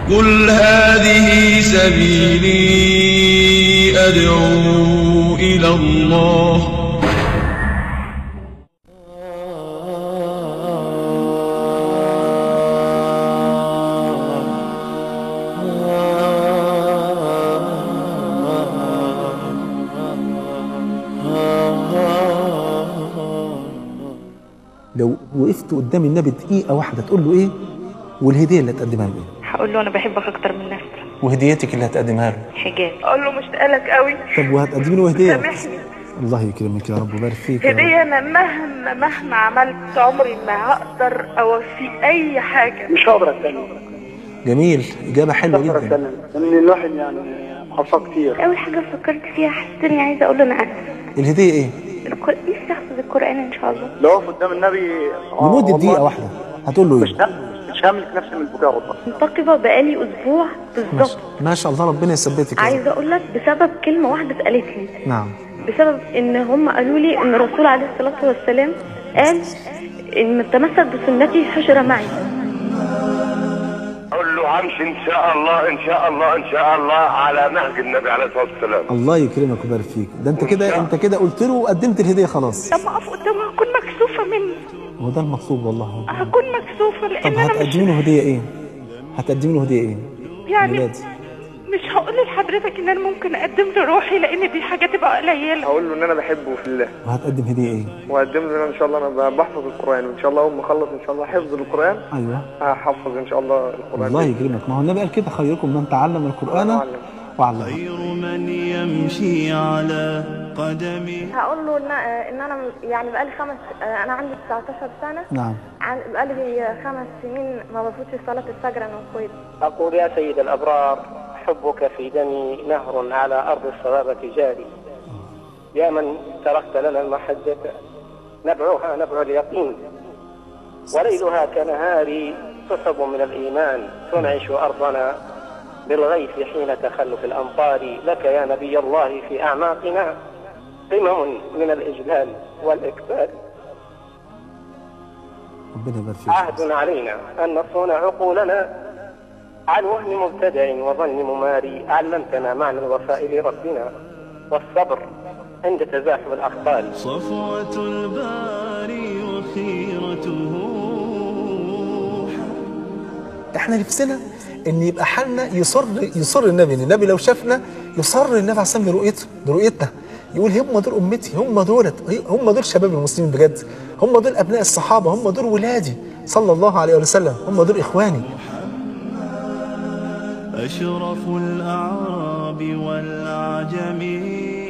قل هذه سبيلي أدعو إلى الله لو وقفت قدام النبي دقيقة واحدة تقول له إيه والهدية اللي هتقدمها له إيه هقول له انا بحبك اكتر من نفسي وهديتك اللي هتقدمها له حجاب اقول له مشتاقه لك قوي طب وهتقدمي له هدية سامحني الله يكرمك يا رب ويبارك فيك يا رب. هدية انا مهما مهما عملت عمري ما هقدر اوفي اي حاجة مش هقدر اتكلم جميل إجابة حلوة مش هقدر جدا اتكلم لان الواحد يعني حصل كتير اول حاجه فكرت فيها حسيت اني عايزه اقول له انا اسفه الهدية إيه القر- نفسي احفظ القران ان شاء الله لو اقف قدام النبي آه، لمدة والله دقيقة واحدة هتقول له مش إيه هم- مش هملك نفسي من البكاء والله منتقبه بقالي اسبوع ما بالظبط شاء- ما شاء الله ربنا يثبتك يا رب. عايزه اقول لك بسبب كلمه واحده اتقالت لي نعم بسبب ان هم قالوا لي ان الرسول عليه الصلاه والسلام قال ان من تمسك بسنتي حشر معي قول له همشي ان شاء الله ان شاء الله ان شاء الله على نهج النبي عليه الصلاه والسلام الله يكرمك ويبارك فيك ده انت كده انت كده قلت له وقدمت الهديه خلاص لما اقف قدامه هكون مكسوفة منه هو ده المقصود والله هكون مكسوفة طب لان انا مش هتقدمي له هديه ايه هتقدمي له هديه ايه يعني ميلادي مش هقول لحضرتك ان انا ممكن اقدم له روحي لان دي حاجة تبقى قليلة هقول له ان انا بحبه في الله وهتقدم هديه ايه واقدم له ان أنا ان شاء الله انا بحفظ القران وان شاء الله اول ما اخلص ان شاء الله حفظ القران ايوه هحفظ ان شاء الله القران الله يكرمك ما هو النبي قال كده خيركم من تعلم القران وعلم. وعلمه خير من يمشي على قدمه هقول له ان ان انا يعني بقالي خمس انا عندي 19 سنه نعم عن- بقالي خمس سنين ما بفوتش صلاه الفجر انا واخواتي أقول يا سيد الأبرار حبك في دمي نهر على أرض الصلابة جاري يا من تركت لنا المحجة نبعها نبع اليقين وليلها كنهاري سحب من الإيمان تنعش أرضنا بالغيث حين تخلف الأمطار لك يا نبي الله في أعماقنا قمم من الإجلال والإكبار ربنا يبارك فيك عهد علينا أن نصون عقولنا عن وهم مبتدع وظن مماري علمتنا معنى الوفاء لربنا والصبر عند تزاحم الأخطار صفوة الباري وخيرته احنا نفسنا ان يبقى حالنا يصر يصر النبي ان النبي لو شافنا يصر النبي عليه الصلاه برؤيته برؤيتنا يقول هم دول امتي هم دولت هم دول شباب المسلمين بجد هم دول ابناء الصحابه هم دول ولادي صلى الله عليه وسلم هم دول اخواني أشرف الأعراب والأعجم